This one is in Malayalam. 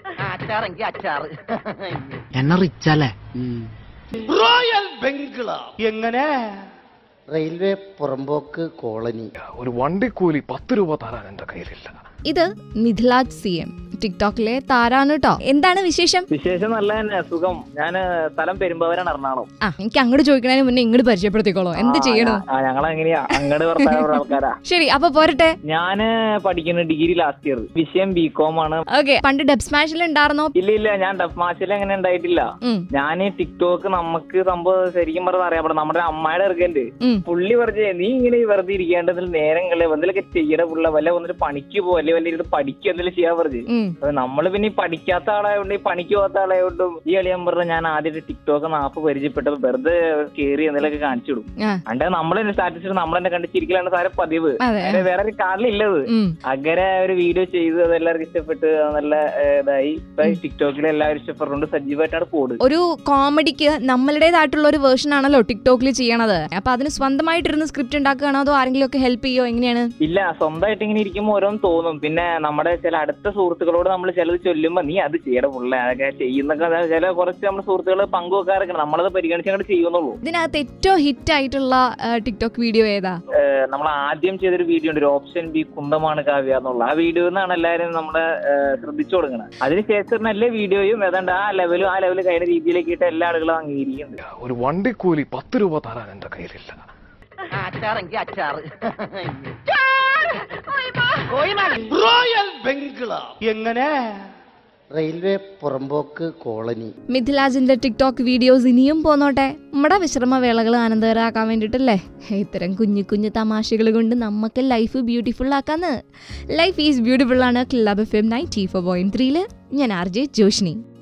അച്ചാറെങ്കി അച്ചാറ് എണ്ണ റിച്ചല്ലേ റോയൽ ബംഗ്ലാവ് എങ്ങനെ റെയിൽവേ പുറമ്പോക്ക് കോളനി ഒരു വണ്ടിക്കൂലി പത്ത് രൂപ തരാൻ എന്റെ കയ്യിലില്ല ഇത് മിഥിലാജ് സി എം ടിക്ടോക്കിലെ താരാണ് കേട്ടോ എന്താണ് വിശേഷം വിശേഷം നല്ല തന്നെ സുഖം ഞാൻ സ്ഥലം പെരുമ്പാവൂരാണ് എറണാകുളം ആ എനിക്ക് അങ്ങോട്ട് ചോദിക്കണതിന് മുന്നേ ഇങ്ങോട്ട് പരിചയപ്പെടുത്തിക്കോളൂ എന്ത് ചെയ്യണോ ആ ഞങ്ങൾ എങ്ങനെയാ അങ്ങോട്ട് വർത്താനുള്ള ആൾക്കാരാ ശരി അപ്പൊ പോരട്ടെ ഞാന് പഠിക്കുന്ന ഡിഗ്രി ലാസ്റ്റ് ഇയർ വിഷയം ബി കോം ആണ് ഓക്കെ പണ്ട് ഡബ് സ്മാഷിൽ ഉണ്ടായിരുന്നോ ഇല്ല ഇല്ല ഞാൻ ഡഫ് മാഷിൽ അങ്ങനെ ഉണ്ടായിട്ടില്ല ഉം, ഞാൻ ടിക്ടോക്ക് നമുക്ക് സംഭവം ശരിക്കും പറഞ്ഞാൽ അറിയാം അവിടെ നമ്മുടെ അമ്മയുടെ ഇറക്കണ്ട് ഉം. പുള്ളി പറഞ്ഞേ നീ ഇങ്ങനെ ഈ വെറുതെ ഇരിക്കേണ്ടതിൽ നേരം കളി എന്തെങ്കിലുമൊക്കെ ചെയ്യണ പുള്ള വല്ല വന്നിട്ട് പണിക്ക് പോ അല്ലെ വല്ല ഇരുന്ന് പഠിക്കുക എന്തെങ്കിലും ചെയ്യാൻ പറഞ്ഞു ഉം. അപ്പൊ നമ്മള് പിന്നെ ഈ പഠിക്കാത്ത ആളായതുകൊണ്ട് ഈ പണിക്ക് പോകാത്ത ആളായതുകൊണ്ടും ഈ കളി ഞാൻ പറഞ്ഞ ഞാൻ ആദ്യമായിട്ട് ടിക്ടോക്ക് നാപ്പ് പരിചയപ്പെട്ടപ്പോ വെറുതെ കയറി എന്തെങ്കിലുമൊക്കെ കാണിച്ചു വിടും ആ, അണ്ട് നമ്മൾ സ്റ്റാറ്റസ് നമ്മൾ തന്നെ കണ്ട് ചിരിക്കലാണ് സാറെ പതിവ് അതെ. അതിന് വേറെ ഒരു കാറിലില്ലത് ഉം. അങ്ങനെ ഒരു വീഡിയോ ചെയ്തു അത് എല്ലാവർക്കും ഇഷ്ടപ്പെട്ട് അത് നല്ല ഏ, ഇതായി ഇപ്പൊ ടിക്ടോക്കിൽ എല്ലാവരും ഇഷ്ടപ്പെട്ടുകൊണ്ട് സജീവമായിട്ടാണ് പോട് ഒരു കോമഡിക്ക് നമ്മളുടേതായിട്ടുള്ള ഒരു വേർഷൻ ആണല്ലോ ടിക്ടോക്കിൽ ചെയ്യണത് അപ്പൊ അതിന് സ്വന്തമായിട്ടിരുന്ന് സ്ക്രിപ്റ്റ് ഉണ്ടാക്കുകയാണോ അതോ ആരെങ്കിലും ഒക്കെ ഹെൽപ്പ് ചെയ്യോ എങ്ങനെയാണ് ഇല്ല സ്വന്തമായിട്ട് ഇങ്ങനെ ഇരിക്കുമ്പോൾ ഓരോന്ന് തോന്നും പിന്നെ നമ്മുടെ ചില അടുത്ത സുഹൃത്തുക്കളോട് നമ്മൾ ചിലത് ചൊല്ലുമ്പോ നീ അത് ചെയ്യട പുള്ള അതൊക്കെ ചെയ്യുന്നൊക്കെ അത് ചില കുറച്ച് നമ്മുടെ സുഹൃത്തുക്കൾ പങ്കുവെക്കാറൊക്കെ നമ്മളത് പരിഗണിച്ച് അങ്ങോട്ട് ചെയ്യുന്നുള്ളൂ ഇതിനകത്ത് ഏറ്റവും ഹിറ്റ് ആയിട്ടുള്ള ടിക്ടോക്ക് വീഡിയോ ഏതാ നമ്മൾ ആദ്യം ചെയ്തൊരു വീഡിയോ ഉണ്ട് ഒരു ഓപ്ഷൻ ബി കുന്തമാണ് കാവ്യ എന്നുള്ള ആ വീഡിയോ നിന്നാണ് എല്ലാവരും നമ്മളെ ഏഹ്, ശ്രദ്ധിച്ചു കൊടുക്കുന്നത് അതിനുശേഷം എല്ലാ വീഡിയോയും ഏതാണ്ട് ആ ലെവലും ആ ലെവലും കഴിഞ്ഞ രീതിയിലേക്ക് ഇട്ട് എല്ലാ ആളുകളും അംഗീകരിക്കുന്നുണ്ട് ഒരു വണ്ടിക്കൂലി പത്ത് രൂപ തരാൻ എന്റെ കയ്യിലില്ല അച്ചാറെങ്കി അച്ചാറ് റോയൽ ബംഗ്ലാവ് എങ്ങനെ റെയിൽവേ പുറമ്പോക്ക് കോളനി മിഥിലാജിന്റെ ടിക്ടോക്ക് വീഡിയോസ് ഇനിയും പോന്നോട്ടെ നമ്മുടെ വിശ്രമവേളകൾ ആനന്ദകരമാക്കാൻ വേണ്ടിയിട്ടല്ലേ ഇത്തരം കുഞ്ഞു കുഞ്ഞു തമാശകൾ കൊണ്ട് നമുക്ക് ലൈഫ് ബ്യൂട്ടിഫുൾ ആക്കാന്ന് ലൈഫ് ഈസ് ബ്യൂട്ടിഫുൾ ആണ് club F M ninety four point ത്രീയില് ഞാൻ ആർ ജെ ജോഷിനി